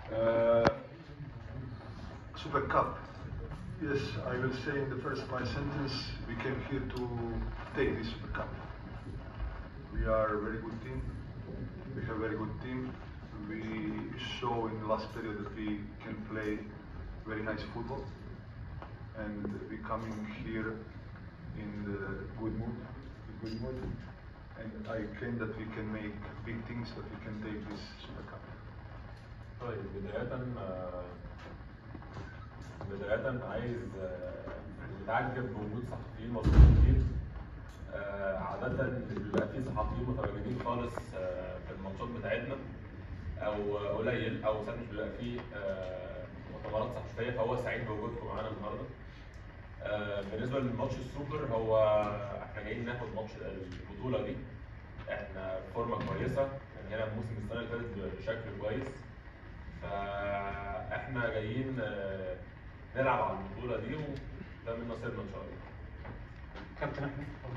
Uh, Super Cup. Yes, I will say in the first my sentence, we came here to take this Super Cup. We are a very good team. We have a very good team. We show in the last period that we can play very nice football. And we coming here in the good mood, good mood. And I claim that we can make big things, that we can take this Super Cup. طيب بداية آه، بداية عايز آه، متعجب بوجود صحفيين مصريين كتير آه، عادة مش بيبقى في صحفيين متواجدين خالص آه، في الماتشات بتاعتنا أو قليل أو ساعات مش بيبقى في آه، مؤتمرات صحفية فهو سعيد بوجودكم معانا النهاردة. آه، بالنسبة لماتش السوبر هو احنا جايين ناخد ماتش البطولة دي احنا في فورمة كويسة يعني هنا موسم السنة اللي فاتت بشكل كويس فاحنا جايين آه، نلعب على البطوله دي وده من نصيبنا ان شاء الله كابتن احمد